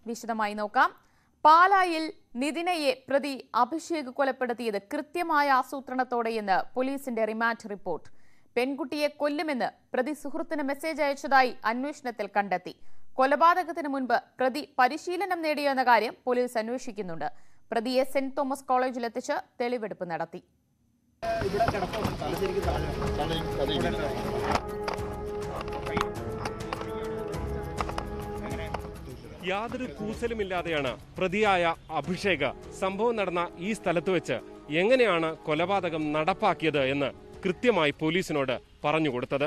വിശദമായി നോക്കാം പാലായിൽ നിതിനയെ പ്രതി അഭിഷേക് കൊലപ്പെടുത്തിയത് കൃത്യമായ ആസൂത്രണത്തോടെയെന്ന് പോലീസിന്റെ റിമാൻഡ് റിപ്പോർട്ട് പെൺകുട്ടിയെ കൊല്ലുമെന്ന് പ്രതി സുഹൃത്തിന് മെസ്സേജ് അയച്ചതായി അന്വേഷണത്തിൽ കണ്ടെത്തി കൊലപാതകത്തിന് മുൻപ് പ്രതി പരിശീലനം നേടിയോ എന്ന കാര്യം പോലീസ് അന്വേഷിക്കുന്നുണ്ട് പ്രതിയെ സെന്റ് തോമസ് കോളേജിലെത്തിച്ച് തെളിവെടുപ്പ് നടത്തി യാതൊരു കൂസലുമില്ലാതെയാണ് പ്രതിയായ അഭിഷേക് സംഭവം നടന്ന ഈ സ്ഥലത്ത് വെച്ച് എങ്ങനെയാണ് കൊലപാതകം നടപ്പാക്കിയത് എന്ന് കൃത്യമായി പോലീസിനോട് പറഞ്ഞുകൊടുത്തത്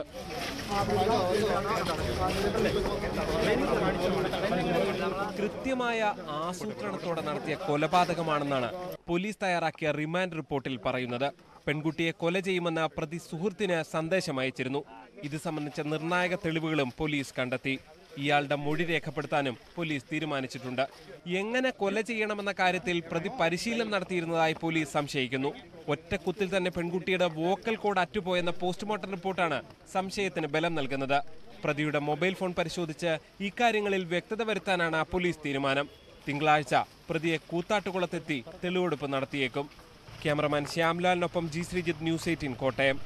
കൃത്യമായ ആസൂത്രണത്തോടെ നടത്തിയ കൊലപാതകമാണെന്നാണ് പോലീസ് തയ്യാറാക്കിയ റിമാൻഡ് റിപ്പോർട്ടിൽ പറയുന്നത് പെൺകുട്ടിയെ കൊല ചെയ്യുമെന്ന പ്രതി സുഹൃത്തിന് സന്ദേശം അയച്ചിരുന്നു ഇത് സംബന്ധിച്ച നിർണായക തെളിവുകളും പോലീസ് കണ്ടെത്തി ഇയാളുടെ മൊഴി രേഖപ്പെടുത്താനും പോലീസ് തീരുമാനിച്ചിട്ടുണ്ട് എങ്ങനെ കൊല ചെയ്യണമെന്ന കാര്യത്തിൽ പ്രതി പരിശീലനം നടത്തിയിരുന്നതായി പോലീസ് സംശയിക്കുന്നു ഒറ്റക്കുത്തിൽ തന്നെ പെൺകുട്ടിയുടെ വോക്കൽ കോഡ് അറ്റുപോയെന്ന പോസ്റ്റ്മോർട്ടം റിപ്പോർട്ടാണ് സംശയത്തിന് ബലം നൽകുന്നത് പ്രതിയുടെ മൊബൈൽ ഫോൺ പരിശോധിച്ച് ഇക്കാര്യങ്ങളിൽ വ്യക്തത വരുത്താനാണ് പോലീസ് തീരുമാനം തിങ്കളാഴ്ച പ്രതിയെ കൂത്താട്ടുകുളത്തെത്തി തെളിവെടുപ്പ് നടത്തിയേക്കും ക്യാമറമാൻ ശ്യാംലാലിനൊപ്പം G Sreejith news eighteen Kottayam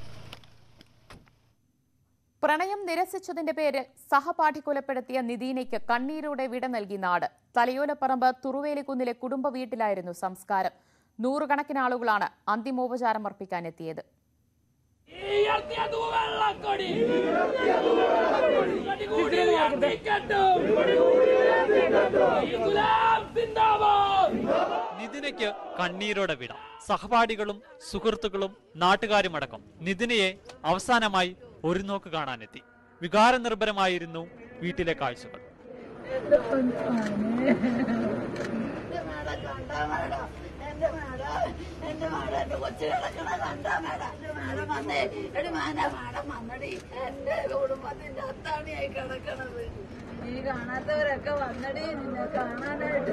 പ്രണയം നിരസിച്ചതിന്റെ പേരിൽ സഹപാഠി കൊലപ്പെടുത്തിയ നിദീനയ്ക്ക് കണ്ണീരോടെ വിട നൽകി നാട് തലയോലപ്പറമ്പ് തുറുവേലിക്കുന്നിലെ കുടുംബ വീട്ടിലായിരുന്നു സംസ്കാരം നൂറുകണക്കിന് ആളുകളാണ് അന്തിമോപചാരം അർപ്പിക്കാനെത്തിയത് നിതിനയ്ക്ക് കണ്ണീരോടെ വിട സഹപാഠികളും സുഹൃത്തുക്കളും നാട്ടുകാരുമടക്കം നിതിനയെ അവസാനമായി ഒരു നോക്ക് കാണാനെത്തി വികാരനിർഭരമായിരുന്നു വീട്ടിലെ കാഴ്ചകൾ എന്റെ മേടം കണ്ടാ മേടം എന്റെ മേടം എന്റെ മേടം എന്റെ കൊച്ചു കിടക്കണ കണ്ടാ മേടം എന്റെ മേടം വന്നേ എടി മാന മേടം വന്നടി എന്റെ കുടുംബത്തിന്റെ അത്താണിയായി കിടക്കണത് ഈ കാണാത്തവരൊക്കെ വന്നടി നിന്നെ കാണാനായിട്ട്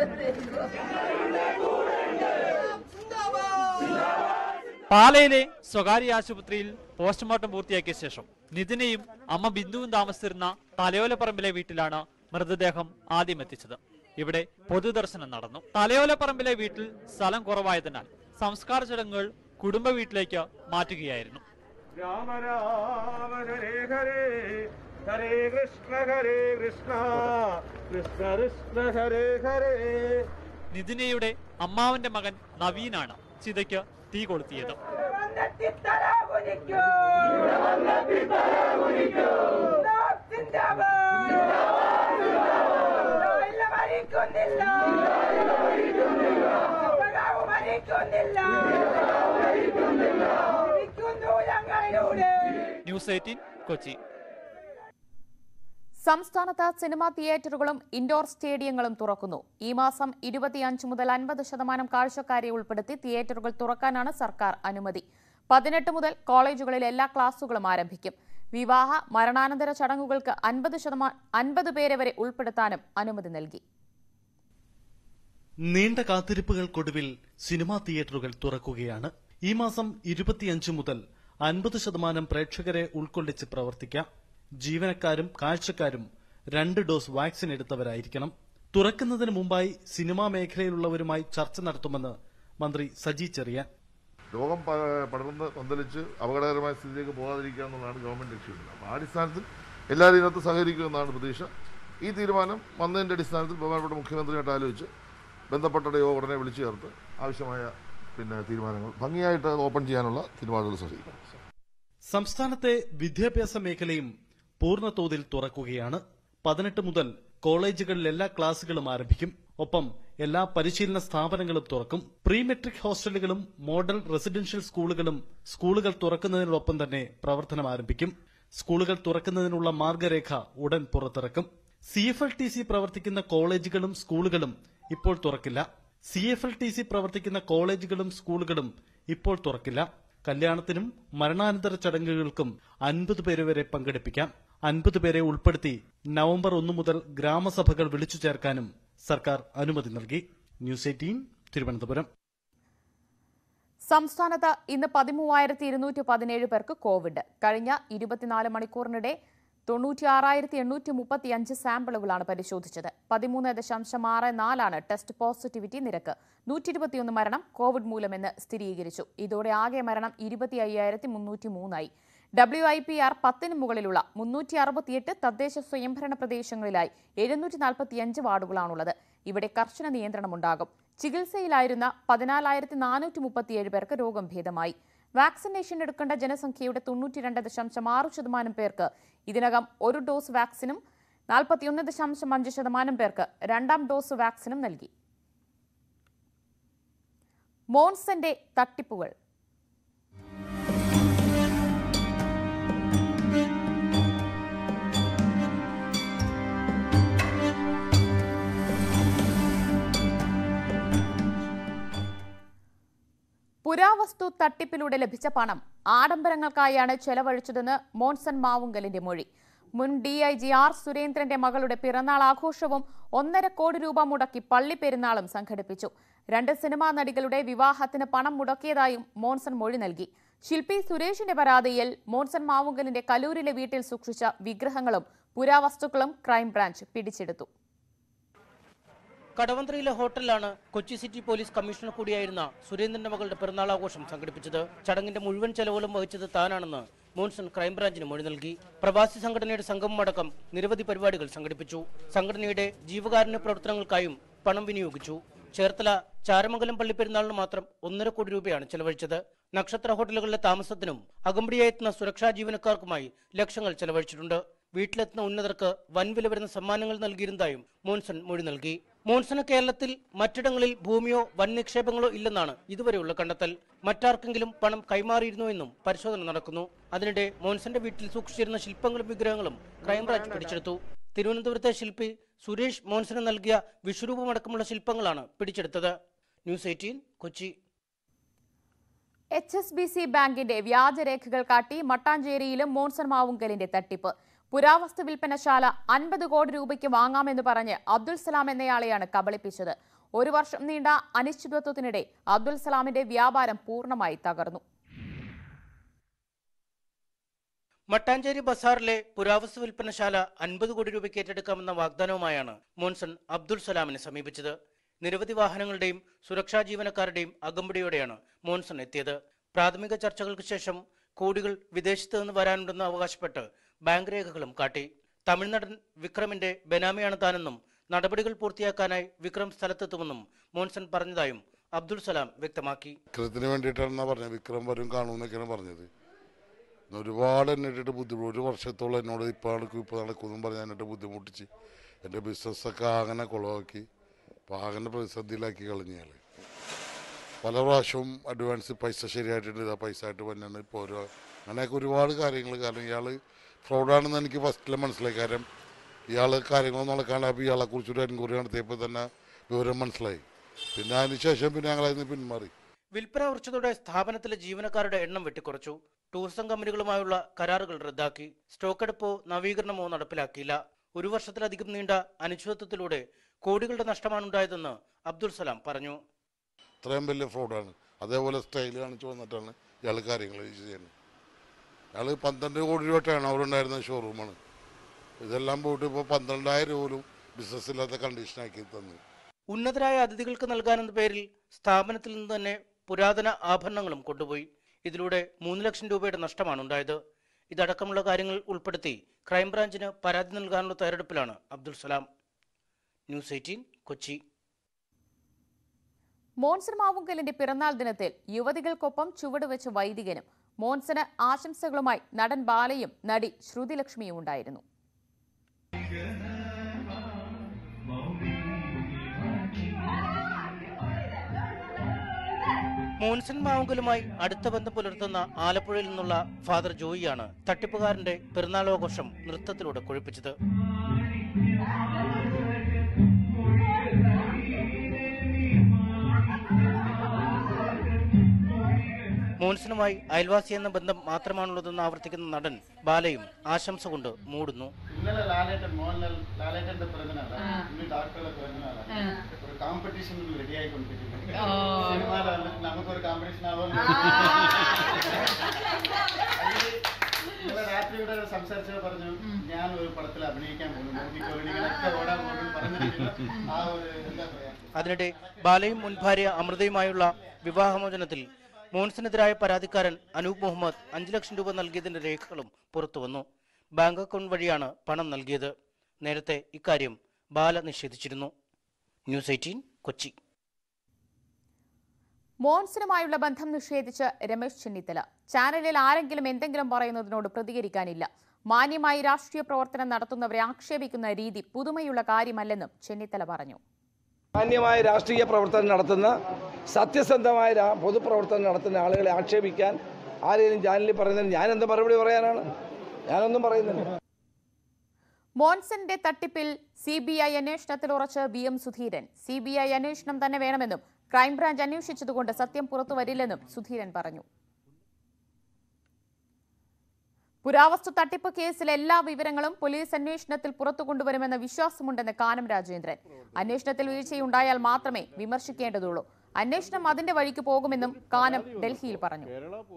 പാലയിലെ സ്വകാര്യ ആശുപത്രിയിൽ പോസ്റ്റ്മോർട്ടം പൂർത്തിയാക്കിയ ശേഷം നിതിനെയും അമ്മ ബിന്ദുവും താമസിച്ചിരുന്ന തലയോലപ്പറമ്പിലെ വീട്ടിലാണ് മൃതദേഹം ആദ്യം എത്തിച്ചത് ഇവിടെ പൊതുദർശനം നടന്നു തലയോലപ്പറമ്പിലെ വീട്ടിൽ സ്ഥലം കുറവായതിനാൽ സംസ്കാര ചടങ്ങുകൾ കുടുംബ വീട്ടിലേക്ക് മാറ്റുകയായിരുന്നു രാമ രാമ ഹരേ ഹരേ ഹരേ കൃഷ്ണ ഹരേ കൃഷ്ണ കൃഷ്ണ കൃഷ്ണ ഹരേ ഹരേ നിതിനയുടെ അമ്മാവന്റെ മകൻ നവീനാണ് ചിതയ്ക്ക് തീ കൊളുത്തിയത് ന്യൂസ് എയ്റ്റീൻ കൊച്ചി സംസ്ഥാനത്ത് സിനിമാ തിയേറ്ററുകളും ഇൻഡോർ സ്റ്റേഡിയങ്ങളും തുറക്കുന്നു ഈ മാസം ഇരുപത്തിയഞ്ച് മുതൽ അൻപത് ശതമാനം കാഴ്ചക്കാരെ ഉൾപ്പെടുത്തി തിയേറ്ററുകൾ തുറക്കാനാണ് സർക്കാർ അനുമതി പതിനെട്ട് മുതൽ കോളേജുകളിൽ എല്ലാ ക്ലാസുകളും ആരംഭിക്കും വിവാഹ മരണാനന്തര ചടങ്ങുകൾക്ക് അൻപത് ശതമാനം അൻപത് പേരെ വരെ ഉൾപ്പെടുത്താനും അനുമതി നൽകി നീണ്ട കാത്തിരിപ്പുകൾക്കൊടുവിൽ സിനിമാ തിയേറ്ററുകൾ തുറക്കുകയാണ് ഈ മാസം ഇരുപത്തിയഞ്ച് മുതൽ അൻപത് ശതമാനം പ്രേക്ഷകരെ ഉൾക്കൊള്ളിച്ച് പ്രവർത്തിക്കാം ജീവനക്കാരും കാഴ്ചക്കാരും രണ്ട് ഡോസ് വാക്സിൻ എടുത്തവരായിരിക്കണം തുറക്കുന്നതിന് മുമ്പായി സിനിമാ മേഖലയിലുള്ളവരുമായി ചർച്ച നടത്തുമെന്ന് മന്ത്രി സജി ചെറിയാൻ രോഗം പ- പടർന്ന് പന്തലിച്ച് അപകടകരമായ സ്ഥിതിയിലേക്ക് പോകാതിരിക്കുക എന്നുള്ളതാണ് ഗവൺമെന്റ് ലക്ഷ്യമിടുന്നത് അപ്പോൾ ആ അടിസ്ഥാനത്തിൽ എല്ലാവരും ഇതിനകത്ത് സഹകരിക്കുമെന്നാണ് പ്രതീക്ഷ ഈ തീരുമാനം വന്നതിന്റെ അടിസ്ഥാനത്തിൽ ബഹുമാനപ്പെട്ട മുഖ്യമന്ത്രിയായിട്ട് ആലോചിച്ച് ബന്ധപ്പെട്ട യോഗം ഉടനെ വിളിച്ചു ചേർത്ത് ആവശ്യമായ പിന്നെ തീരുമാനങ്ങൾ ഭംഗിയായിട്ട് അത് ഓപ്പൺ ചെയ്യാനുള്ള തീരുമാനങ്ങൾ സഹിക്കും സംസ്ഥാനത്തെ വിദ്യാഭ്യാസ മേഖലയും പൂർണ്ണതോതിൽ തുറക്കുകയാണ് പതിനെട്ട് മുതൽ കോളേജുകളിൽ എല്ലാ ക്ലാസുകളും ആരംഭിക്കും ഒപ്പം എല്ലാ പരിശീലന സ്ഥാപനങ്ങളും തുറക്കും പ്രീ മെട്രിക് ഹോസ്റ്റലുകളും മോഡൽ റെസിഡൻഷ്യൽ സ്കൂളുകളും സ്കൂളുകൾ തുറക്കുന്നതിനോടൊപ്പം തന്നെ പ്രവർത്തനം ആരംഭിക്കും സ്കൂളുകൾ തുറക്കുന്നതിനുള്ള മാർഗരേഖ ഉടൻ പുറത്തിറക്കും C F L T C പ്രവർത്തിക്കുന്ന കോളേജുകളും സ്കൂളുകളും ഇപ്പോൾ തുറക്കില്ല C F L T C പ്രവർത്തിക്കുന്ന കോളേജുകളും സ്കൂളുകളും ഇപ്പോൾ തുറക്കില്ല കല്യാണത്തിനും മരണാനന്തര ചടങ്ങുകൾക്കും അൻപത് പേരെ വരെ പങ്കെടുപ്പിക്കാം അൻപത് പേരെ ഉൾപ്പെടുത്തി നവംബർ ഒന്ന് മുതൽ ഗ്രാമസഭകൾ വിളിച്ചു ചേർക്കാനും സർക്കാർ അനുമതി നൽകി ന്യൂസ് എയ്റ്റീൻ തിരുവനന്തപുരം സംസ്ഥാനത്ത് ഇന്ന് പതിമൂവായിരത്തി ഇരുന്നൂറ്റി പതിനേഴ് പേർക്ക് കോവിഡ് കഴിഞ്ഞ ഇരുപത്തിനാല് മണിക്കൂറിനിടെ തൊണ്ണൂറ്റി ആറായിരത്തി എണ്ണൂറ്റി മുപ്പത്തി അഞ്ച് സാമ്പിളുകളാണ് പരിശോധിച്ചത് പതിമൂന്ന് ദശാംശം ആറ് നാലാണ് ടെസ്റ്റ് പോസിറ്റിവിറ്റി നിരക്ക് നൂറ്റി ഇരുപത്തിയൊന്ന് മരണം കോവിഡ് മൂലമെന്ന് സ്ഥിരീകരിച്ചു ഇതോടെ ആകെ മരണം ഇരുപത്തി അയ്യായിരത്തി മുന്നൂറ്റി മൂന്നായി ഡബ്ല്യു ഐ പി ആർ പത്തിന് മുകളിലുള്ള മുന്നൂറ്റി അറുപത്തിയെട്ട് തദ്ദേശ സ്വയംഭരണ പ്രദേശങ്ങളിലായി എഴുന്നൂറ്റി നാൽപ്പത്തിയഞ്ച് വാർഡുകളാണുള്ളത് ഇവിടെ കർശന നിയന്ത്രണമുണ്ടാകും ചികിത്സയിലായിരുന്ന പതിനാലായിരത്തി നാനൂറ്റി മുപ്പത്തിയേഴ് പേർക്ക് രോഗം ഭേദമായി വാക്സിനേഷൻ എടുക്കേണ്ട ജനസംഖ്യയുടെ തൊണ്ണൂറ്റിരണ്ട് ദശാംശം ആറ് ശതമാനം പേർക്ക് ഇതിനകം ഒരു ഡോസ് വാക്സിനും നാൽപ്പത്തിയൊന്ന് ദശാംശം അഞ്ച് ശതമാനം പേർക്ക് രണ്ടാം ഡോസ് വാക്സിനും നൽകി മോൺസന്റെ തട്ടിപ്പുകൾ പുരാവസ്തു തട്ടിപ്പിലൂടെ ലഭിച്ച പണം ആഡംബരങ്ങൾക്കായാണ് ചെലവഴിച്ചതെന്ന് മോൺസൺ മാവുങ്കലിന്റെ മൊഴി മുൻ ഡി ഐ ജി ആർ സുരേന്ദ്രന്റെ മകളുടെ പിറന്നാൾ ആഘോഷവും ഒന്നര കോടി രൂപ മുടക്കി പള്ളി പെരുന്നാളും സംഘടിപ്പിച്ചു രണ്ട് സിനിമാ നടികളുടെ വിവാഹത്തിന് പണം മുടക്കിയതായും മോൺസൺ മൊഴി നൽകി ശില്പി സുരേഷിന്റെ പരാതിയിൽ മോൺസൺ മാവുങ്കലിന്റെ കലൂരിലെ വീട്ടിൽ സൂക്ഷിച്ച വിഗ്രഹങ്ങളും പുരാവസ്തുക്കളും ക്രൈംബ്രാഞ്ച് പിടിച്ചെടുത്തു കടവന്ത്രയിലെ ഹോട്ടലിലാണ് കൊച്ചി സിറ്റി പോലീസ് കമ്മീഷണർ കൂടിയായിരുന്ന സുരേന്ദ്രന്റെ മകളുടെ പിറന്നാൾ ആഘോഷം സംഘടിപ്പിച്ചത് ചടങ്ങിന്റെ മുഴുവൻ ചെലവുകളും വഹിച്ചത് താനാണെന്ന് മോൺസൺ ക്രൈംബ്രാഞ്ചിന് മൊഴി നൽകി പ്രവാസി സംഘടനയുടെ സംഗമം അടക്കം നിരവധി പരിപാടികൾ സംഘടിപ്പിച്ചു സംഘടനയുടെ ജീവകാരുണ്യ പ്രവർത്തനങ്ങൾക്കായും പണം വിനിയോഗിച്ചു ചേർത്തല ചാരമംഗലം പള്ളി പെരുന്നാളിന് മാത്രം ഒന്നര കോടി രൂപയാണ് ചെലവഴിച്ചത് നക്ഷത്ര ഹോട്ടലുകളിലെ താമസത്തിനും അകമ്പടിയായി എത്തുന്ന സുരക്ഷാ ജീവനക്കാർക്കുമായി ലക്ഷങ്ങൾ ചെലവഴിച്ചിട്ടുണ്ട് വീട്ടിലെത്തുന്ന ഉന്നതർക്ക് വൻ വില വരുന്ന സമ്മാനങ്ങൾ നൽകിയിരുന്നതായും മോൻസൺ മൊഴി നൽകി മോൻസന് കേരളത്തിൽ മറ്റിടങ്ങളിൽ ഭൂമിയോ വൻ നിക്ഷേപങ്ങളോ ഇല്ലെന്നാണ് ഇതുവരെയുള്ള കണ്ടെത്തൽ മറ്റാർക്കെങ്കിലും പണം കൈമാറിയിരുന്നോ എന്നും പരിശോധന നടക്കുന്നു അതിനിടെ മോൻസന്റെ വീട്ടിൽ സൂക്ഷിച്ചിരുന്ന ശില്പങ്ങളും വിഗ്രഹങ്ങളും ക്രൈംബ്രാഞ്ച് പിടിച്ചെടുത്തു തിരുവനന്തപുരത്തെ ശില്പി സുരേഷ് മോൻസന് നൽകിയ വിശ്വരൂപമടക്കമുള്ള ശില്പങ്ങളാണ് പിടിച്ചെടുത്തത് news eighteen Kochi H S B C ബാങ്കിന്റെ വ്യാജരേഖകൾ കാട്ടി മട്ടാഞ്ചേരിയിലും മോൺസൺ മാവുങ്കലിന്റെ തട്ടിപ്പ് പുരാവസ്തു വിൽപ്പനശാല അൻപത് കോടി രൂപയ്ക്ക് വാങ്ങാമെന്ന് പറഞ്ഞ് അബ്ദുൽ സലാം എന്നയാളെയാണ് കബളിപ്പിച്ചത് ഒരു വർഷം നീണ്ട അനിശ്ചിതത്വത്തിനിടെ അബ്ദുൽ സലാമിന്റെ വ്യാപാരം പൂർണ്ണമായി തകർന്നു മട്ടാഞ്ചേരി ബസാറിലെ പുരാവസ്തു വിൽപ്പനശാല അൻപത് കോടി രൂപയ്ക്ക് ഏറ്റെടുക്കാമെന്ന വാഗ്ദാനവുമായാണ് മോൻസൺ അബ്ദുൾ സലാമിനെ സമീപിച്ചത് നിരവധി വാഹനങ്ങളുടെയും സുരക്ഷാ ജീവനക്കാരുടെയും അകമ്പടിയോടെയാണ് മോൻസൺ എത്തിയത് പ്രാഥമിക ചർച്ചകൾക്ക് ശേഷം കോടികൾ വിദേശത്ത് നിന്ന് വരാനുണ്ടെന്ന് അവകാശപ്പെട്ട് ബാങ്ക് രേഖകളും കാട്ടി തമിഴ്നടൻ വിക്രമിന്റെ ബെനാമിയാണ് താനെന്നും നടപടികൾ പൂർത്തിയാക്കാനായി വിക്രം സ്ഥലത്തെത്തുമെന്നും മോൻസൺ പറഞ്ഞതായും അബ്ദുൾ സലാം വ്യക്തമാക്കി വിക്രത്തിന് വേണ്ടിയിട്ടാണെന്നാ പറഞ്ഞത് വിക്രം വരും കാണുമെന്നൊക്കെയാണ് പറഞ്ഞത് ഇന്ന് ഒരുപാട് എന്നെ ഇട്ടിട്ട് ബുദ്ധിമുട്ട് ഒരു വർഷത്തോളം എന്നോട് ഇപ്പം നടക്കും ഇപ്പം നടക്കുമെന്നും പറഞ്ഞ് എന്നിട്ട് ബുദ്ധിമുട്ടിച്ച് എൻ്റെ ബിസിനസ്സൊക്കെ അങ്ങനെ കുളമാക്കി അപ്പം അങ്ങനെ പ്രതിസന്ധിയിലാക്കി കളഞ്ഞു ഇയാൾ പല പ്രാവശ്യവും അഡ്വാൻസ് പൈസ ശരിയായിട്ടുണ്ട് ഇതാ പൈസ ആയിട്ട് വന്നാണ് ഇപ്പോൾ ഓരോ അങ്ങനെയൊക്കെ ഒരുപാട് കാര്യങ്ങൾ കാരണം ഇയാൾ ഫ്രോഡാണെന്ന് എനിക്ക് ഫസ്റ്റിലെ മനസ്സിലായി കാരണം ഇയാൾ കാര്യങ്ങളൊന്നും നടക്കാണ്ട് അപ്പോൾ ഇയാളെക്കുറിച്ചൊരു എൻക്വയറി നടത്തിയപ്പോൾ തന്നെ വിവരം മനസ്സിലായി പിന്നെ അതിന് ശേഷം പിന്നെ ഞങ്ങൾ അതിന് പിന്മാറി വിൽപ്പന ഉറച്ചതോടെ സ്ഥാപനത്തിലെ ജീവനക്കാരുടെ എണ്ണം വെട്ടിക്കുറച്ചു ടൂറിസം കമ്പനികളുമായുള്ള കരാറുകൾ റദ്ദാക്കി സ്റ്റോക്ക് എടുപ്പോ നവീകരണമോ നടപ്പിലാക്കിയില്ല ഒരു വർഷത്തിലധികം നീണ്ട അനിശ്ചിതത്വത്തിലൂടെ കോടികളുടെ നഷ്ടമാണ് ഉണ്ടായതെന്ന് അബ്ദുൾ സലാം പറഞ്ഞു ഇത്രയും വലിയ ഫ്രോഡാണ് അതേപോലെ സ്റ്റൈൽ കാണിച്ചു വന്നിട്ടാണ് ഇയാൾ കാര്യങ്ങൾ ചെയ്യുന്നത് ഇയാൾ പന്ത്രണ്ട് കോടി രൂപ ടേൺ ഓവർ ഉണ്ടായിരുന്ന ഷോറൂമാണ് ഇതെല്ലാം പോയിട്ട് ഇപ്പോൾ പന്ത്രണ്ടായിരം രൂപ പോലും ബിസിനസ് ഇല്ലാത്ത കണ്ടീഷനാക്കി തന്നു ഉന്നതരായ അതിഥികൾക്ക് നൽകാനെന്ന പേരിൽ സ്ഥാപനത്തിൽ നിന്ന് തന്നെ പുരാതന ആഭരണങ്ങളും കൊണ്ടുപോയി ഇതിലൂടെ മൂന്ന് ലക്ഷം രൂപയുടെ നഷ്ടമാണ് ഉണ്ടായത് ഇതടക്കമുള്ള കാര്യങ്ങൾ ഉൾപ്പെടുത്തി ക്രൈംബ്രാഞ്ചിന് പരാതി നൽകാനുള്ള തയ്യാറെടുപ്പിലാണ് അബ്ദുൾ സലാം ന്യൂസ് എയ്റ്റീൻ കൊച്ചി മോൺസൺ മാവുങ്കലിന്റെ പിറന്നാൾ ദിനത്തിൽ യുവതികൾക്കൊപ്പം ചുവടുവെച്ച വൈദികനും മോൺസന് ആശംസകളുമായി നടൻ ബാലയും നടി ശ്രുതിലക്ഷ്മിയും ഉണ്ടായിരുന്നു മോൻസൺ മാവുങ്കലുമായി അടുത്ത ബന്ധം പുലർത്തുന്ന ആലപ്പുഴയിൽ നിന്നുള്ള ഫാദർ ജോയിയാണ് തട്ടിപ്പുകാരന്റെ പിറന്നാളാഘോഷം നൃത്തത്തിലൂടെ കൊഴിപ്പിച്ചത് മോൻസനുമായി അയൽവാസി എന്ന ബന്ധം മാത്രമാണുള്ളതെന്ന് ആവർത്തിക്കുന്ന നടൻ ബാലയും ആശംസ കൊണ്ട് മൂടുന്നു ഇന്നലെ ലാലേട്ടൻ മോഹൻലാൽ ലാലേട്ടന്റെ പിറന്നാളാണ് ഇന്ന് ഡോക്ടറുടെ പിറന്നാളാണ് ഒരു കോമ്പറ്റീഷൻ റെഡി ആയിക്കൊണ്ടിരിക്കുന്നു സിനിമയിൽ വന്നിട്ട് നമുക്കൊരു കോമ്പറ്റീഷൻ ആവാൻ ഇന്നലെ രാത്രി രാത്രി ഇവിടെ സംസാരിച്ചത് പറഞ്ഞു ഞാൻ ഒരു പടത്തിൽ അഭിനയിക്കാൻ പോകുന്നു നോക്കിക്കോ ഇങ്ങനെയൊക്കെ ഓടാൻ പോകുന്നു പറഞ്ഞിരിക്കുന്ന ആ ഒരു എന്താ പറയാ അതിനിടെ ബാലയും മുൻ ഭാര്യ അമൃതയുമായുള്ള വിവാഹമോചനത്തിൽ മോൻസിനെതിരായ പരാതിക്കാരൻ അനൂപ് മുഹമ്മദ് അഞ്ചു ലക്ഷം രൂപ നൽകിയതിന്റെ രേഖകളും പുറത്തു വന്നു ബാങ്ക് അക്കൗണ്ട് വഴിയാണ് പണം നൽകിയത് നേരത്തെ ഇക്കാര്യം ബാല നിഷേധിച്ചിരുന്നു ന്യൂസ് എയ്റ്റീൻ കൊച്ചി മോൻസനുമായുള്ള ബന്ധം നിഷേധിച്ച് രമേശ് ചെന്നിത്തല ചാനലിൽ ആരെങ്കിലും എന്തെങ്കിലും പറയുന്നതിനോട് പ്രതികരിക്കാനില്ല മാന്യമായി രാഷ്ട്രീയ പ്രവർത്തനം നടത്തുന്നവരെ ആക്ഷേപിക്കുന്ന രീതി പുതുമയുള്ള കാര്യമല്ലെന്നും ചെന്നിത്തല പറഞ്ഞു മാന്യമായ രാഷ്ട്രീയ പ്രവർത്തനം നടത്തുന്ന സത്യസന്ധമായ രാ- പൊതുപ്രവർത്തനം നടത്തുന്ന ആളുകളെ ആക്ഷേപിക്കാൻ ആരെങ്കിലും ചാനലിൽ പറയുന്നതിന് ഞാൻ എന്ത് മറുപടി പറയാനാണ് ഞാനൊന്നും പറയുന്നില്ല മോൻസന്റെ തട്ടിപ്പിൽ സി ബി ഐ അന്വേഷണത്തിൽ ഉറച്ച് V M Sudheeran C B I അന്വേഷണം തന്നെ വേണമെന്നും ക്രൈംബ്രാഞ്ച് അന്വേഷിച്ചതുകൊണ്ട് സത്യം പുറത്തുവരില്ലെന്നും സുധീരൻ പറഞ്ഞു പുരാവസ്തു തട്ടിപ്പ് കേസിലെ എല്ലാ വിവരങ്ങളും പോലീസ് അന്വേഷണത്തിൽ പുറത്തു കൊണ്ടുവരുമെന്ന വിശ്വാസമുണ്ടെന്ന് കാനം രാജേന്ദ്രൻ അന്വേഷണത്തിൽ വീഴ്ചയുണ്ടായാൽ മാത്രമേ വിമർശിക്കേണ്ടതുള്ളൂ അന്വേഷണം അതിന്റെ വഴിക്ക് പോകുമെന്നും കാനം ഡൽഹിയിൽ പറഞ്ഞു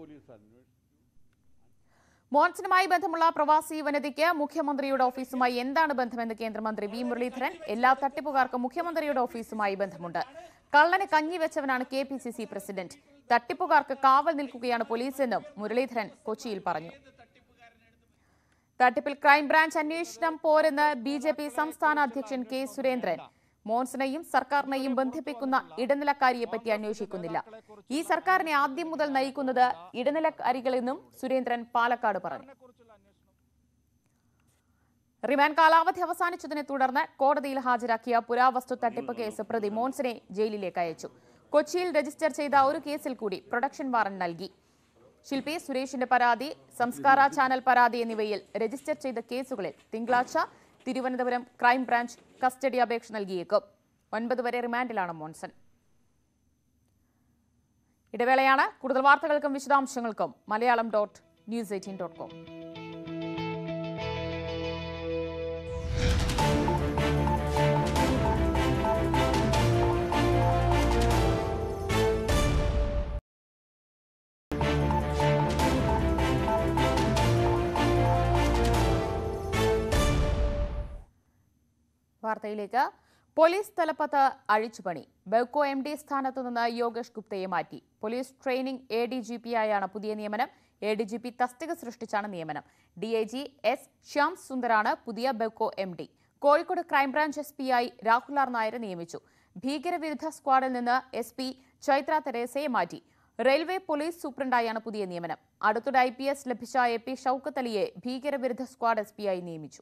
മോൻസനുമായി ബന്ധമുള്ള പ്രവാസി വനിതയ്ക്ക് മുഖ്യമന്ത്രിയുടെ ഓഫീസുമായി എന്താണ് ബന്ധമെന്ന് കേന്ദ്രമന്ത്രി വി മുരളീധരൻ എല്ലാ തട്ടിപ്പുകാർക്കും മുഖ്യമന്ത്രിയുടെ ഓഫീസുമായി ബന്ധമുണ്ട് കള്ളന് കഞ്ഞി വെച്ചവനാണ് K P C C president തട്ടിപ്പുകാർക്ക് കാവൽ നിൽക്കുകയാണ് പോലീസെന്നും മുരളീധരൻ കൊച്ചിയിൽ പറഞ്ഞു തട്ടിപ്പിൽ ക്രൈംബ്രാഞ്ച് അന്വേഷണം പോരെന്ന് ബി ജെ പി സംസ്ഥാന അധ്യക്ഷൻ കെ സുരേന്ദ്രൻ മോൻസനെയും സർക്കാരിനെയും ബന്ധിപ്പിക്കുന്ന ഇടനിലക്കാരിയെപ്പറ്റി അന്വേഷിക്കുന്നില്ല ഈ സർക്കാരിനെ ആദ്യം മുതൽ നയിക്കുന്നത് ഇടനിലക്കാരികളെന്നും സുരേന്ദ്രൻ പാലക്കാട് പറഞ്ഞു റിമാൻഡ് കാലാവധി അവസാനിച്ചതിനെ തുടർന്ന് കോടതിയിൽ ഹാജരാക്കിയ പുരാവസ്തു തട്ടിപ്പ് കേസ് പ്രതി മോൻസനെ ജയിലിലേക്ക് അയച്ചു കൊച്ചിയിൽ രജിസ്റ്റർ ചെയ്ത ഒരു കേസിൽ കൂടി പ്രൊഡക്ഷൻ വാറന്റ് നൽകി ശില്പി സുരേഷിന്റെ പരാതി സംസ്കാര ചാനൽ പരാതി എന്നിവയിൽ രജിസ്റ്റർ ചെയ്ത കേസുകളിൽ തിങ്കളാഴ്ച തിരുവനന്തപുരം ക്രൈംബ്രാഞ്ച് കസ്റ്റഡി അപേക്ഷ നൽകിയേക്കും ഒൻപത് വരെ റിമാൻഡിലാണ് മോൻസൺ ഇടവേളയാണ് കൂടുതൽ വാർത്തകൾക്കും വിശദാംശങ്ങൾക്കും Malayalam dot news eighteen dot com വാർത്തയിലേക്ക് പോലീസ് തലപ്പത്ത് അഴിച്ചുപണി ബെവ്കോ എം ഡി സ്ഥാനത്തു നിന്ന് യോഗേഷ് ഗുപ്തയെ മാറ്റി police training A D G P ആയാണ് പുതിയ നിയമനം എ ഡി ജി പി തസ്തിക സൃഷ്ടിച്ചാണ് നിയമനം D I G S Shyam സുന്ദറാണ് പുതിയ Bevco M D Kozhikode crime branch S P ആയി രാഹുൽ ആർ നായരെ നിയമിച്ചു ഭീകരവിരുദ്ധ സ്ക്വാഡിൽ നിന്ന് എസ് പി ചൈത്ര തെരേസയെ മാറ്റി റെയിൽവേ പോലീസ് സൂപ്രണ്ടായാണ് പുതിയ നിയമനം അടുത്തിടെ ഐ പി എസ് ലഭിച്ച എ പി ഷൌക്കത്ത് അലിയെ ഭീകരവിരുദ്ധ സ്ക്വാഡ് എസ് പി ആയി നിയമിച്ചു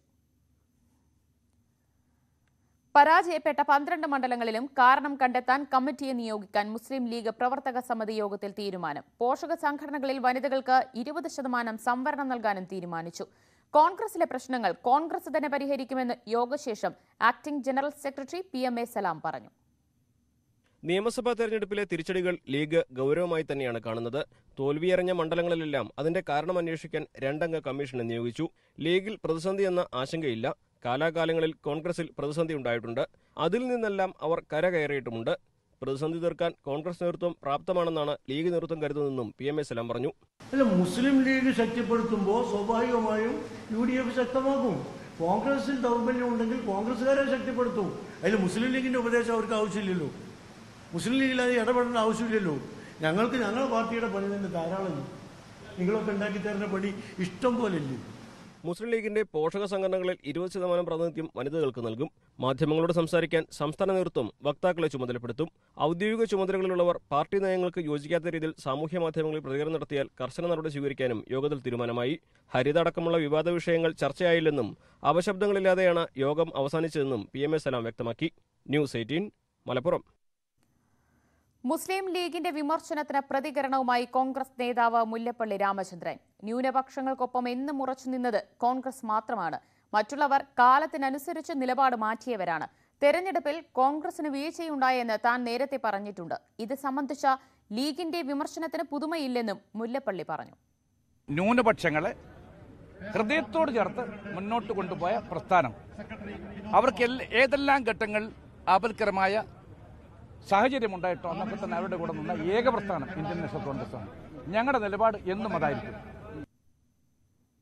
പരാജയപ്പെട്ട പന്ത്രണ്ട് മണ്ഡലങ്ങളിലും കാരണം കണ്ടെത്താൻ കമ്മിറ്റിയെ നിയോഗിക്കാൻ മുസ്ലിം ലീഗ് പ്രവർത്തക സമിതി യോഗത്തിൽ തീരുമാനം പോഷക സംഘടനകളിൽ വനിതകൾക്ക് ഇരുപത് ശതമാനം സംവരണം നൽകാനും തീരുമാനിച്ചു കോൺഗ്രസിലെ പ്രശ്നങ്ങൾ കോൺഗ്രസ് തന്നെ പരിഹരിക്കുമെന്ന് യോഗശേഷം acting general secretary P M A Salam പറഞ്ഞു നിയമസഭാ തെരഞ്ഞെടുപ്പിലെ തിരിച്ചടികൾ ലീഗ് ഗൗരവമായി തന്നെയാണ് കാണുന്നത് തോൽവിയറിഞ്ഞ മണ്ഡലങ്ങളിലെല്ലാം അതിന്റെ കാരണം അന്വേഷിക്കാൻ രണ്ടംഗ കമ്മീഷനെ നിയോഗിച്ചു ലീഗിൽ പ്രതിസന്ധി എന്ന ആശങ്കയില്ല കാലാകാലങ്ങളിൽ കോൺഗ്രസിൽ പ്രതിസന്ധി ഉണ്ടായിട്ടുണ്ട് അതിൽ നിന്നെല്ലാം അവർ കരകയറിയിട്ടുമുണ്ട് പ്രതിസന്ധി തീർക്കാൻ കോൺഗ്രസ് നേതൃത്വം പ്രാപ്തമാണെന്നാണ് ലീഗ് നേതൃത്വം കരുതുന്നതെന്നും പി എം എ സലാം പറഞ്ഞു അല്ല മുസ്ലിം ലീഗ് ശക്തിപ്പെടുത്തുമ്പോൾ സ്വാഭാവികമായും യു ഡി എഫ് ശക്തമാക്കും കോൺഗ്രസിൽ ദൗർബല്യം ഉണ്ടെങ്കിൽ കോൺഗ്രസ്സുകാരെ ശക്തിപ്പെടുത്തും അതിൽ മുസ്ലിം ലീഗിന്റെ ഉപദേശം അവർക്ക് ആവശ്യമില്ലല്ലോ മുസ്ലിം ലീഗിൽ അത് ഇടപെടേണ്ട ആവശ്യമില്ലല്ലോ ഞങ്ങൾക്ക് ഞങ്ങളുടെ പാർട്ടിയുടെ പണി തന്നെ ധാരാളം നിങ്ങളൊക്കെ ഉണ്ടാക്കി തരുന്ന പണി ഇഷ്ടം പോലെ ഇല്ലേ മുസ്ലിം ലീഗിന്റെ പോഷക സംഘടനകളിൽ ഇരുപത് ശതമാനം പ്രാതിനിധ്യം വനിതകൾക്ക് നൽകും മാധ്യമങ്ങളോട് സംസാരിക്കാൻ സംസ്ഥാന നേതൃത്വം വക്താക്കളെ ചുമതലപ്പെടുത്തും ഔദ്യോഗിക ചുമതലകളിലുള്ളവർ പാർട്ടി നയങ്ങൾക്ക് യോജിക്കാത്ത രീതിയിൽ സാമൂഹ്യ മാധ്യമങ്ങളിൽ പ്രതികരണം നടത്തിയാൽ കർശന നടപടി സ്വീകരിക്കാനും യോഗത്തിൽ തീരുമാനമായി ഹരിത അടക്കമുള്ള വിവാദ വിഷയങ്ങൾ ചർച്ചയായില്ലെന്നും അവശബ്ദങ്ങളില്ലാതെയാണ് യോഗം അവസാനിച്ചതെന്നും പി എം എ സലാം വ്യക്തമാക്കി ന്യൂസ് എയ്റ്റീൻ മലപ്പുറം മുസ്ലിം ലീഗിന്റെ വിമർശനത്തിന് പ്രതികരണവുമായി കോൺഗ്രസ് നേതാവ് മുല്ലപ്പള്ളി രാമചന്ദ്രൻ ന്യൂനപക്ഷങ്ങൾക്കൊപ്പം എന്നും ഉറച്ചു നിന്നത് കോൺഗ്രസ് മാത്രമാണ് മറ്റുള്ളവർ കാലത്തിനനുസരിച്ച് നിലപാട് മാറ്റിയവരാണ് തെരഞ്ഞെടുപ്പിൽ കോൺഗ്രസിന് വീഴ്ചയുണ്ടായെന്ന് താൻ നേരത്തെ പറഞ്ഞിട്ടുണ്ട് ഇത് സംബന്ധിച്ച ലീഗിന്റെ വിമർശനത്തിന് പുതുമയില്ലെന്നും മുല്ലപ്പള്ളി പറഞ്ഞു ന്യൂനപക്ഷങ്ങളെ ഹൃദയത്തോട് ചേർത്ത് മുന്നോട്ട് കൊണ്ടുപോയ പ്രസ്ഥാനം അവർക്ക് എല്ല- ഏതെല്ലാം ഘട്ടങ്ങൾ ആപൽക്കരമായ സാഹചര്യം ഉണ്ടായിട്ടോ അന്നൊക്കെ തന്നെ അവരുടെ കൂടെ നിന്ന ഏക പ്രസ്ഥാനം ഇന്ത്യൻ നാഷണൽ കോൺഗ്രസ് ആണ് ഞങ്ങളുടെ നിലപാട് എന്നും അതായിരിക്കും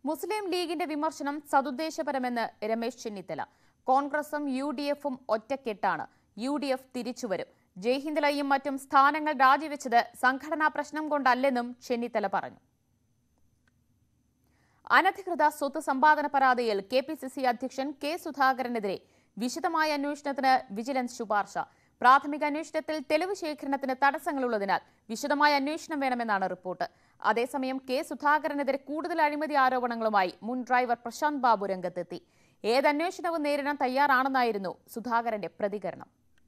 മുസ്ലിം ലീഗിന്റെ വിമർശനം സതുദ്ദേശപരമെന്ന് രമേശ് ചെന്നിത്തല കോൺഗ്രസും യു ഡി എഫും ഒറ്റക്കെട്ടാണ് യു ഡി എഫ് തിരിച്ചുവരും ജയ്ഹിന്ദ്ലയും മറ്റും സ്ഥാനങ്ങൾ രാജിവെച്ചത് സംഘടനാ പ്രശ്നം കൊണ്ടല്ലെന്നും ചെന്നിത്തല പറഞ്ഞു അനധികൃത സ്വത്ത് സമ്പാദന പരാതിയിൽ കെ പി സി സി അധ്യക്ഷൻ കെ സുധാകരനെതിരെ വിശദമായ അന്വേഷണത്തിന് വിജിലൻസ് ശുപാർശ പ്രാഥമിക അന്വേഷണത്തിൽ തെളിവ് ശേഖരണത്തിന് തടസ്സങ്ങളുള്ളതിനാൽ വിശദമായ അന്വേഷണം വേണമെന്നാണ് റിപ്പോർട്ട് അതേസമയം കെ സുധാകരനെതിരെ കൂടുതൽ അഴിമതി ആരോപണങ്ങളുമായി മുൻ ഡ്രൈവർ പ്രശാന്ത് ബാബു രംഗത്തെത്തി ഏത് അന്വേഷണവും നേരിടാൻ തയ്യാറാണെന്നായിരുന്നു സുധാകരന്റെ പ്രതികരണം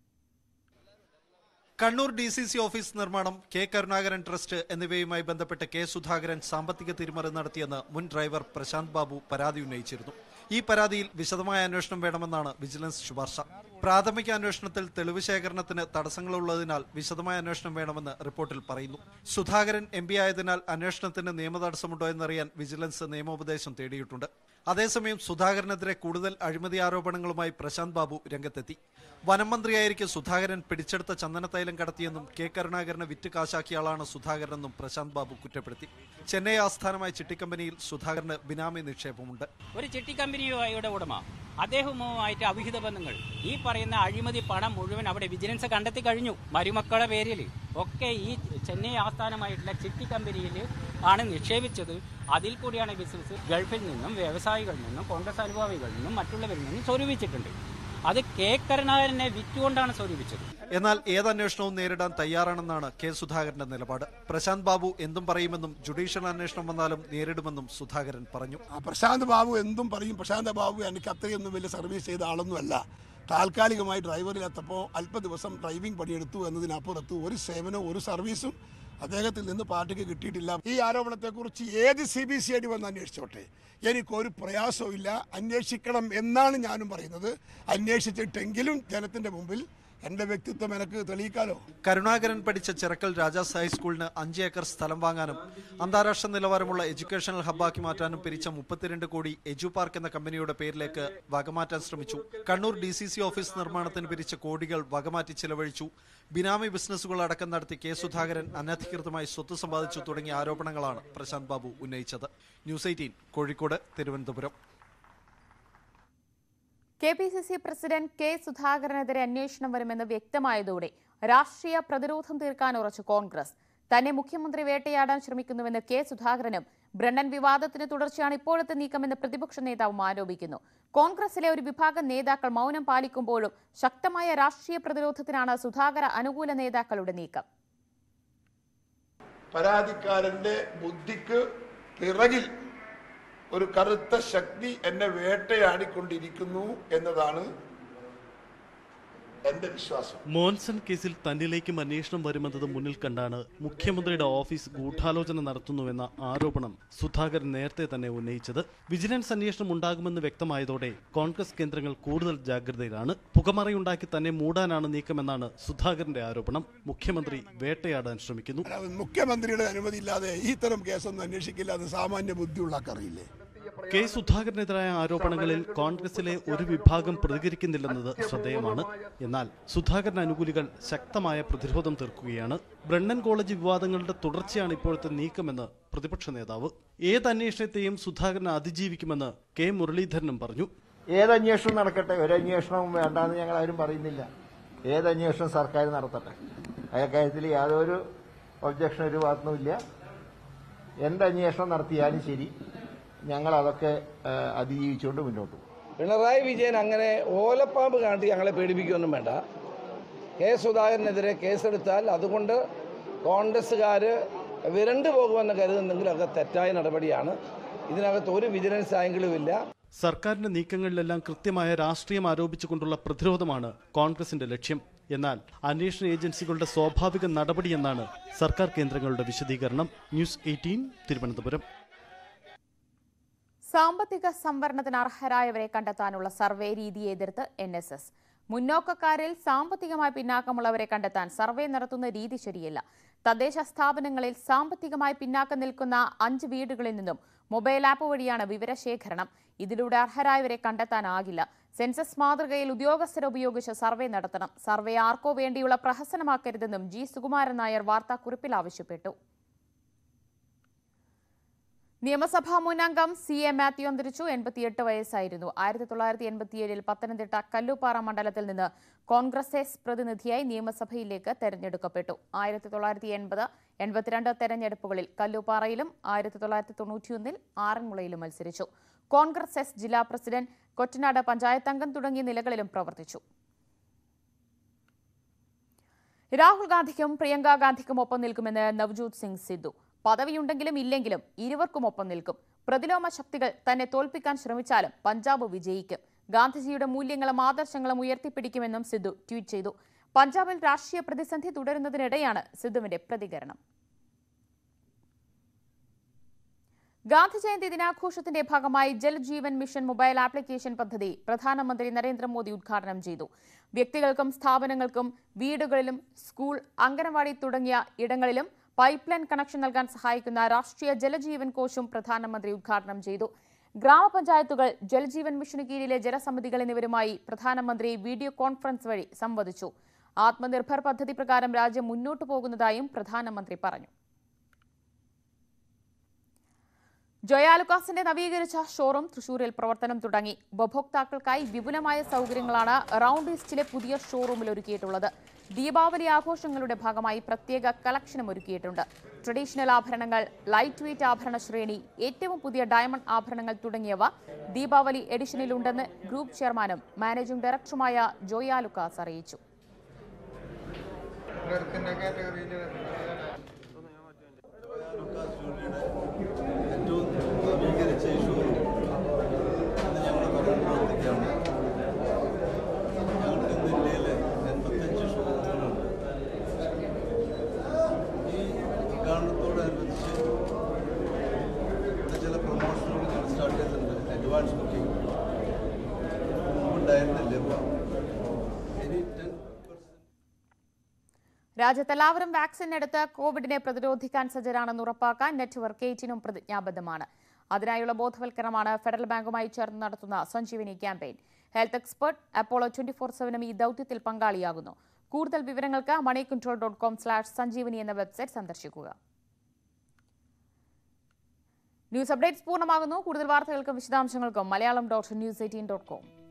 Kannur D C C office നിർമ്മാണം കെ കരുണാകരൻ ട്രസ്റ്റ് എന്നിവയുമായി ബന്ധപ്പെട്ട് കെ സുധാകരൻ സാമ്പത്തിക തിരിമറി നടത്തിയെന്ന് മുൻ ഡ്രൈവർ പ്രശാന്ത് ബാബു പരാതി ഉന്നയിച്ചിരുന്നു ഈ പരാതിയിൽ വിശദമായ അന്വേഷണം വേണമെന്നാണ് വിജിലൻസ് ശുപാർശ പ്രാഥമിക അന്വേഷണത്തിൽ തെളിവ് ശേഖരണത്തിന് തടസ്സങ്ങളുള്ളതിനാൽ വിശദമായ അന്വേഷണം വേണമെന്ന് റിപ്പോർട്ടിൽ പറയുന്നു സുധാകരൻ എം പി ആയതിനാൽ അന്വേഷണത്തിന് നിയമതടസ്സമുണ്ടോ എന്നറിയാൻ വിജിലൻസ് നിയമോപദേശം തേടിയിട്ടുണ്ട് അതേസമയം സുധാകരനെതിരെ കൂടുതൽ അഴിമതി ആരോപണങ്ങളുമായി പ്രശാന്ത് ബാബു രംഗത്തെത്തി വനം മന്ത്രിയായിരിക്കെ സുധാകരൻ പിടിച്ചെടുത്ത ചന്ദനത്തൈലം കടത്തിയെന്നും കെ കരുണാകരനെ വിറ്റ് കാശാക്കിയ ആളാണ് സുധാകരനെന്നും പ്രശാന്ത് ബാബു കുറ്റപ്പെടുത്തി ചെന്നൈ ആസ്ഥാനമായ ചിട്ടിക്കമ്പനിയിൽ സുധാകരന് ബിനാമി നിക്ഷേപമുണ്ട് ഒരു ചിട്ടി കമ്പനിയുടെ ഉടമ അദ്ദേഹവുമായിട്ട് അവിഹിത ബന്ധങ്ങൾ ഈ പറയുന്ന അഴിമതി പണം മുഴുവൻ അവിടെ വിജിലൻസ് കണ്ടെത്തി കഴിഞ്ഞു മരുമക്കളുടെ പേരിൽ ഒക്കെ ഈ ചെന്നൈ ആസ്ഥാനമായിട്ടുള്ള ചിട്ടി കമ്പനിയിൽ ആണ് നിക്ഷേപിച്ചത് അതിൽ കൂടിയാണ് ബിസിനസ് ഗൾഫിൽ നിന്നും വ്യവസായികളിൽ നിന്നും കോൺഗ്രസ് അനുഭാവികളിൽ നിന്നും മറ്റുള്ളവരിൽ നിന്നും സ്വരൂപിച്ചിട്ടുണ്ട് അത് കെ കരുണാകരനെ വിറ്റുകൊണ്ടാണ് സ്വരൂപിച്ചത് എന്നാൽ ഏത് അന്വേഷണവും നേരിടാൻ തയ്യാറാണെന്നാണ് കെ സുധാകരന്റെ നിലപാട് പ്രശാന്ത് ബാബു എന്തും പറയുമെന്നും ജുഡീഷ്യൽ അന്വേഷണം വന്നാലും നേരിടുമെന്നും സുധാകരൻ പറഞ്ഞു ആ പ്രശാന്ത് ബാബു എന്തും പറയും പ്രശാന്ത് ബാബു എനിക്ക് അത്രയൊന്നും വലിയ സർവീസ് ചെയ്ത ആളൊന്നുമല്ല താൽക്കാലികമായി ഡ്രൈവറിലെത്തപ്പോൾ അല്പ ദിവസം ഡ്രൈവിംഗ് പണിയെടുത്തു എന്നതിനപ്പുറത്ത് ഒരു സേവനവും ഒരു സർവീസും അദ്ദേഹത്തിൽ നിന്ന് പാർട്ടിക്ക് കിട്ടിയിട്ടില്ല ഈ ആരോപണത്തെക്കുറിച്ച് ഏത് C B C I D വന്ന് അന്വേഷിച്ചോട്ടെ എനിക്കൊരു പ്രയാസവും ഇല്ല അന്വേഷിക്കണം എന്നാണ് ഞാനും പറയുന്നത് അന്വേഷിച്ചിട്ടെങ്കിലും ജനത്തിന്റെ മുമ്പിൽ എന്റെ വ്യക്തിത്വം എനിക്ക് തെളിയിക്കാലോ കരുണാകരൻ പഠിച്ച ചിറക്കൽ രാജാസ് ഹൈസ്കൂളിന് അഞ്ച് ഏക്കർ സ്ഥലം വാങ്ങാനും അന്താരാഷ്ട്ര നിലവാരമുള്ള എഡ്യൂക്കേഷണൽ ഹബ്ബാക്കി മാറ്റാനും പിരിച്ച മുപ്പത്തിരണ്ട് കോടി എജു പാർക്ക് എന്ന കമ്പനിയുടെ പേരിലേക്ക് വകമാറ്റാൻ ശ്രമിച്ചു Kannur D C C office നിർമ്മാണത്തിന് പിരിച്ച കോടികൾ വകമാറ്റി ചെലവഴിച്ചു ബിനാമി ബിസിനസ്സുകൾ അടക്കം നടത്തി കെ സുധാകരൻ അനധികൃതമായി സ്വത്ത് സമ്പാദിച്ചു തുടങ്ങിയ ആരോപണങ്ങളാണ് പ്രശാന്ത് ബാബു ഉന്നയിച്ചത് news eighteen Kozhikode Thiruvananthapuram K P C C president K സുധാകരനെതിരെ അന്വേഷണം വരുമെന്ന് വ്യക്തമായതോടെ രാഷ്ട്രീയ പ്രതിരോധം തീർക്കാൻ ഉറച്ചു കോൺഗ്രസ് തന്നെ മുഖ്യമന്ത്രി വേട്ടയാടാൻ ശ്രമിക്കുന്നുവെന്ന് കെ സുധാകരനും ബ്രണ്ണൻ വിവാദത്തിന് തുടർച്ചയാണ് ഇപ്പോഴത്തെ നീക്കമെന്ന് പ്രതിപക്ഷ നേതാവും ആരോപിക്കുന്നു കോൺഗ്രസിലെ ഒരു വിഭാഗം നേതാക്കൾ മൗനം പാലിക്കുമ്പോഴും ശക്തമായ രാഷ്ട്രീയ പ്രതിരോധത്തിനാണ് സുധാകര അനുകൂല നേതാക്കളുടെ നീക്കം പരാതിക്കാരന്റെ ബുദ്ധിക്ക് പിറകിൽ ഒരു കറുത്ത ശക്തി എന്നെ വേട്ടയാടിക്കൊണ്ടിരിക്കുന്നു എന്നതാണ് എന്റെ വിശ്വാസം മോൻസൺ കേസിൽ തന്നിലേക്കും അന്വേഷണം വരുമെന്നത് മുന്നിൽ കണ്ടാണ് മുഖ്യമന്ത്രിയുടെ ഓഫീസ് ഗൂഢാലോചന നടത്തുന്നുവെന്ന ആരോപണം സുധാകരൻ നേരത്തെ തന്നെ ഉന്നയിച്ചത് വിജിലൻസ് അന്വേഷണം ഉണ്ടാകുമെന്ന് വ്യക്തമായതോടെ കോൺഗ്രസ് കേന്ദ്രങ്ങൾ കൂടുതൽ ജാഗ്രതയിലാണ് പുകമറയുണ്ടാക്കി തന്നെ മൂടാനാണ് നീക്കമെന്നാണ് സുധാകരന്റെ ആരോപണം മുഖ്യമന്ത്രി വേട്ടയാടാൻ ശ്രമിക്കുന്നു മുഖ്യമന്ത്രിയുടെ അനുമതി ഇല്ലാതെ ഇത്തരം കേസൊന്നും അന്വേഷിക്കില്ല അത് സാമാന്യ ബുദ്ധിയുള്ള അറിയില്ലേ കെ സുധാകരനെതിരായ ആരോപണങ്ങളിൽ കോൺഗ്രസിലെ ഒരു വിഭാഗം പ്രതികരിക്കുന്നില്ലെന്നത് ശ്രദ്ധേയമാണ് എന്നാൽ സുധാകരൻ അനുകൂലികൾ ശക്തമായ പ്രതിരോധം തീർക്കുകയാണ് ബ്രണ്ണൻ കോളേജ് വിവാദങ്ങളുടെ തുടർച്ചയാണ് ഇപ്പോഴത്തെ നീക്കമെന്ന് പ്രതിപക്ഷ നേതാവ് ഏത് അന്വേഷണത്തെയും സുധാകരൻ അതിജീവിക്കുമെന്ന് കെ മുരളീധരനും പറഞ്ഞു ഏത് അന്വേഷണം നടക്കട്ടെ ഒരു അന്വേഷണവും വേണ്ടാന്ന് ഞങ്ങൾ ആരും പറയുന്നില്ല ഏത് അന്വേഷണം സർക്കാർ നടത്തട്ടെ അക്കാര്യത്തിൽ യാതൊരു ഒബ്ജക്ഷൻ ഒരു ഭാഗത്തുനിന്നുമില്ല എന്ത് അന്വേഷണം നടത്തിയാലും ശരി ഞങ്ങൾ അതൊക്കെ ആ, അതിജീവിച്ചുകൊണ്ട് മുന്നോട്ട് പോകും പിണറായി വിജയൻ അങ്ങനെ ഓലപ്പാമ്പ് കാട്ടി ഞങ്ങളെ പേടിപ്പിക്കുകയൊന്നും വേണ്ട കെ സുധാകരനെതിരെ കേസെടുത്താൽ അതുകൊണ്ട് കോൺഗ്രസ്സുകാർ വിരണ്ടു പോകുമെന്ന് കരുതുന്നെങ്കിൽ അതൊക്കെ തെറ്റായ നടപടിയാണ് ഇതിനകത്ത് ഒരു വിജിലൻസ് ആംഗിളും ഇല്ല സർക്കാരിന്റെ നീക്കങ്ങളിലെല്ലാം കൃത്യമായ രാഷ്ട്രീയം ആരോപിച്ചുകൊണ്ടുള്ള പ്രതിരോധമാണ് കോൺഗ്രസിന്റെ ലക്ഷ്യം എന്നാൽ അന്വേഷണ ഏജൻസികളുടെ സ്വാഭാവിക നടപടിയെന്നാണ് സർക്കാർ കേന്ദ്രങ്ങളുടെ വിശദീകരണം ന്യൂസ് എയ്റ്റീൻ തിരുവനന്തപുരം സാമ്പത്തിക സംവരണത്തിന് അർഹരായവരെ കണ്ടെത്താനുള്ള സർവേ രീതിയെ എതിർത്ത് എൻ എസ് എസ് മുന്നോക്കക്കാരിൽ സാമ്പത്തികമായി പിന്നാക്കമുള്ളവരെ കണ്ടെത്താൻ സർവേ നടത്തുന്ന രീതി ശരിയല്ല തദ്ദേശ സ്ഥാപനങ്ങളിൽ സാമ്പത്തികമായി പിന്നാക്കം നിൽക്കുന്ന അഞ്ച് വീടുകളിൽ നിന്നും മൊബൈൽ ആപ്പ് വഴിയാണ് വിവരശേഖരണം ഇതിലൂടെ അർഹരായവരെ കണ്ടെത്താനാകില്ല സെൻസസ് മാതൃകയിൽ ഉദ്യോഗസ്ഥരെ ഉപയോഗിച്ച് സർവേ നടത്തണം സർവേ ആർക്കോ വേണ്ടിയുള്ള പ്രഹസനമാക്കരുതെന്നും ജി സുകുമാരൻ നായർ വാർത്താക്കുറിപ്പിൽ ആവശ്യപ്പെട്ടു നിയമസഭാ മുൻ അംഗം സി എ മാത്യു അന്തരിച്ചു എൺപത്തിയെട്ട് വയസ്സായിരുന്നു ആയിരത്തി തൊള്ളായിരത്തി എൺപത്തിയേഴിൽ പത്തനംതിട്ട കല്ലുപ്പാറ മണ്ഡലത്തിൽ നിന്ന് കോൺഗ്രസ് എസ് പ്രതിനിധിയായി നിയമസഭയിലേക്ക് തെരഞ്ഞെടുക്കപ്പെട്ടു ആയിരത്തി തൊള്ളായിരത്തി എൺപത് എൺപത്തിരണ്ട് തെരഞ്ഞെടുപ്പുകളിൽ കല്ലുപ്പാറയിലും ആയിരത്തി തൊള്ളായിരത്തി തൊണ്ണൂറ്റിയൊന്നിൽ ആറന്മുളയിലും മത്സരിച്ചു കോൺഗ്രസ് എസ് ജില്ലാ പ്രസിഡന്റ് കൊറ്റനാട് പഞ്ചായത്ത് അംഗം തുടങ്ങിയ നിലകളിലും പ്രവർത്തിച്ചു രാഹുൽ ഗാന്ധിക്കും പ്രിയങ്ക ഗാന്ധിക്കും ഒപ്പം നിൽക്കുമെന്ന് നവ്ജോത് സിംഗ് സിദ്ധു പദവിയുണ്ടെങ്കിലും ഇല്ലെങ്കിലും ഇരുവർക്കും ഒപ്പം നിൽക്കും പ്രതിലോമ ശക്തികൾ തന്നെ തോൽപ്പിക്കാൻ ശ്രമിച്ചാലും പഞ്ചാബ് വിജയിക്കും ഗാന്ധിജിയുടെ മൂല്യങ്ങളും ആദർശങ്ങളും ഉയർത്തിപ്പിടിക്കുമെന്നും സിദ്ധു ട്വീറ്റ് ചെയ്തു പഞ്ചാബിൽ രാഷ്ട്രീയ പ്രതിസന്ധി തുടരുന്നതിനിടെയാണ് സിദ്ധുവിന്റെ പ്രതികരണം ഗാന്ധി ജയന്തി ദിനാഘോഷത്തിന്റെ ഭാഗമായി ജൽ ജീവൻ മിഷൻ മൊബൈൽ ആപ്ലിക്കേഷൻ പദ്ധതി പ്രധാനമന്ത്രി നരേന്ദ്രമോദി ഉദ്ഘാടനം ചെയ്തു വ്യക്തികൾക്കും സ്ഥാപനങ്ങൾക്കും വീടുകളിലും സ്കൂൾ അംഗനവാടി തുടങ്ങിയ ഇടങ്ങളിലും പൈപ്പ് ലൈൻ കണക്ഷൻ നൽകാൻ സഹായിക്കുന്ന രാഷ്ട്രീയ ജലജീവൻ കോശും പ്രധാനമന്ത്രി ഉദ്ഘാടനം ചെയ്തു ഗ്രാമപഞ്ചായത്തുകൾ ജൽജീവൻ മിഷന് കീഴിലെ ജലസമിതികൾ എന്നിവരുമായി പ്രധാനമന്ത്രി വീഡിയോ കോൺഫറൻസ് വഴി സംവദിച്ചു ആത്മനിർഭർ പദ്ധതി പ്രകാരം രാജ്യം മുന്നോട്ടു പോകുന്നതായും പ്രധാനമന്ത്രി പറഞ്ഞു ജോയാലുക്കാസിന്റെ നവീകരിച്ച ഷോറൂം തൃശൂരിൽ പ്രവർത്തനം തുടങ്ങി ഉപഭോക്താക്കൾക്കായി വിപുലമായ സൗകര്യങ്ങളാണ് റൗണ്ട് ഈസ്റ്റിലെ പുതിയ ഷോറൂമിൽ ഒരുക്കിയിട്ടുള്ളത് ദീപാവലി ആഘോഷങ്ങളുടെ ഭാഗമായി പ്രത്യേക കളക്ഷനും ഒരുക്കിയിട്ടുണ്ട് ട്രഡീഷണൽ ആഭരണങ്ങൾ ലൈറ്റ് വെയ്റ്റ് ആഭരണ ശ്രേണി ഏറ്റവും പുതിയ ഡയമണ്ട് ആഭരണങ്ങൾ തുടങ്ങിയവ ദീപാവലി എഡിഷനിലുണ്ടെന്ന് ഗ്രൂപ്പ് ചെയർമാനും മാനേജിംഗ് ഡയറക്ടറുമായ ജോയാലുക്കാസ് അറിയിച്ചു ഏറ്റവും നവീകരിച്ച ഈ ഷോറൂം ഇന്ന് ഞങ്ങൾ തുറന്ന് പ്രവർത്തിക്കുകയാണ് ഞങ്ങൾക്ക് ഇന്ന് ഇന്ത്യയിൽ എൺപത്തഞ്ച് ഷോറൂമുകളുണ്ട് ഈ ഉദ്ഘാടനത്തോടനുബന്ധിച്ച് ഇവിടെ ചില പ്രൊമോഷനുകൾ ഞങ്ങൾ സ്റ്റാർട്ട് ചെയ്തിട്ടുണ്ട് അഡ്വാൻസ് ബുക്കിംഗ് മുമ്പുണ്ടായിരുന്നില്ല ഇപ്പോൾ ഇനി ടെൻ രാജ്യത്തെല്ലാവരും വാക്സിൻ എടുത്ത് കോവിഡിനെ പ്രതിരോധിക്കാൻ സജ്ജരാണെന്ന് ഉറപ്പാക്കാൻ നെറ്റ്വർക്ക് എയ്റ്റിനും പ്രതിജ്ഞാബദ്ധമാണ് അതിനായുള്ള ബോധവൽക്കരണമാണ് ഫെഡറൽ ബാങ്കുമായി ചേർന്ന് നടത്തുന്ന Sanjeevani campaign health expert Apollo twenty four സെവനും ഈ ദൌത്യത്തിൽ പങ്കാളിയാകുന്നു കൂടുതൽ വിവരങ്ങൾക്ക് money control dot com slash Sanjeevani എന്ന വെബ്സൈറ്റ് സന്ദർശിക്കുക ന്യൂസ് അപ്ഡേറ്റ്സ് പൂർണ്ണമാകുന്നു കൂടുതൽ വാർത്തകൾക്കും വിശദാംശങ്ങൾക്കും Malayalam dot news eighteen dot com